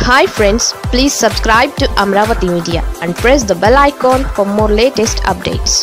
hi friends please subscribe to Amaravati media and press the bell icon for more latest updates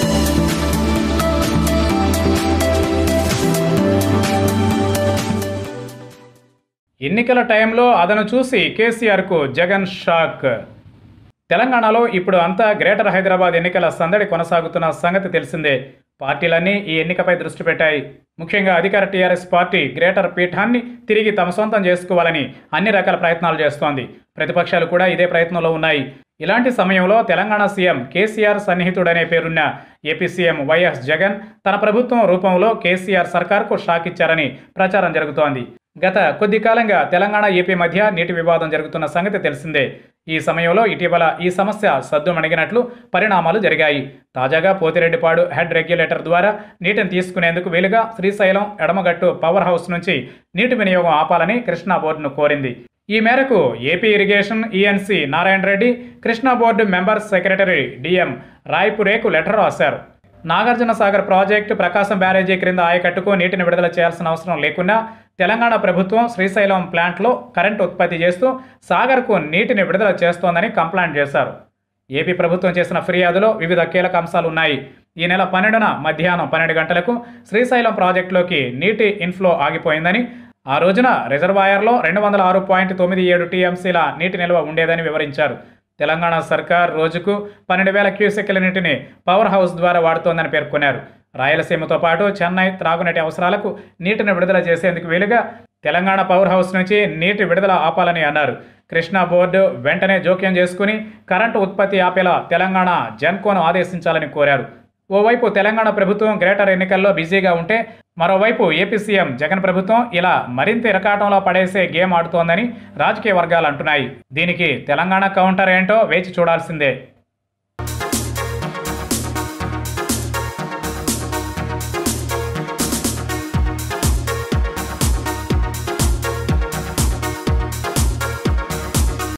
ఎన్నికల టైంలో అదను చూసి కేసీఆర్కు Jagan shock తెలంగాణలో ఇప్పుడు అంతా గ్రేటర్ హైదరాబాద్ ఎన్నికల సందడి కొనసాగుతున్న సంగతి తెలిసిందే పార్టీలన్నీ ఈ ఎన్నికపై దృష్టి పెట్టాయి ముఖ్యంగా అధికార టీఆర్ఎస్ పార్టీ గ్రేటర్ పీఠాన్ని తిరిగి తమ సొంతం చేసుకోవాలని అన్ని రకాల ప్రయత్నాలు చేస్తోంది ప్రతిపక్షాలు కూడా ఇదే ప్రయత్నంలో ఉన్నాయి ఇలాంటి సమయంలో తెలంగాణ సీఎం కేసీఆర్ సన్నిహితుడనే పేరున్న ఏపీ సీఎం వైఎస్ జగన్ తన ప్రభుత్వం రూపంలో కేసీఆర్ సర్కార్కు షాక్ ఇచ్చారని ప్రచారం జరుగుతోంది గత కొద్ది కాలంగా తెలంగాణ ఏపీ మధ్య నీటి వివాదం జరుగుతున్న సంగతి తెలిసిందే ఈ సమయంలో ఇటీవల ఈ సమస్య సద్దుమణిగినట్లు పరిణామాలు జరిగాయి తాజాగా పోతిరెడ్డిపాడు హెడ్ రెగ్యులేటర్ ద్వారా నీటిని తీసుకునేందుకు వీలుగా శ్రీశైలం ఎడమగట్టు పవర్ హౌస్ నుంచి నీటి వినియోగం ఆపాలని కృష్ణా బోర్డును కోరింది ఈ మేరకు AP irrigation ENC Narayana Reddy Krishna board member secretary DM రాయ్పురేకు లెటర్ రాశారు నాగార్జున సాగర్ ప్రాజెక్టు ప్రకాశం బ్యారేజీ క్రింద ఆయకట్టుకు నీటిని విడుదల చేయాల్సిన అవసరం లేకుండా తెలంగాణ ప్రభుత్వం శ్రీశైలం ప్లాంట్లో కరెంటు ఉత్పత్తి చేస్తూ సాగర్కు నీటిని విడుదల చేస్తోందని కంప్లైంట్ చేశారు ఏపీ ప్రభుత్వం చేసిన ఫిర్యాదులో వివిధ కీలక అంశాలు ఉన్నాయి ఈ నెల పన్నెండున మధ్యాహ్నం పన్నెండు గంటలకు శ్రీశైలం ప్రాజెక్టులోకి నీటి ఇన్ఫ్లో ఆగిపోయిందని ఆ రోజున రిజర్వాయర్లో రెండు వందల ఆరు పాయింట్ తొమ్మిది ఏడు టీఎంసీల నీటి నిల్వ ఉండేదని వివరించారు తెలంగాణ సర్కార్ రోజుకు పన్నెండు వేల క్యూసెక్ల నీటిని పవర్ హౌస్ ద్వారా వాడుతోందని పేర్కొన్నారు రాయలసీమతో పాటు చెన్నై త్రాగునీటి అవసరాలకు నీటిని విడుదల చేసేందుకు వీలుగా తెలంగాణ పవర్ హౌస్ నుంచి నీటి విడుదల ఆపాలని అన్నారు కృష్ణా బోర్డు వెంటనే జోక్యం చేసుకుని కరెంటు ఉత్పత్తి ఆపేలా తెలంగాణ జెన్కోను ఆదేశించాలని కోరారు ఓవైపు తెలంగాణ ప్రభుత్వం గ్రేటర్ ఎన్నికల్లో బిజీగా ఉంటే మరోవైపు ఏపీ సీఎం జగన్ ప్రభుత్వం ఇలా మరింత ఇరకాటంలో పడేసే గేమ్ ఆడుతోందని రాజకీయ వర్గాలు అంటున్నాయి దీనికి తెలంగాణ కౌంటర్ ఏంటో వేచి చూడాల్సిందే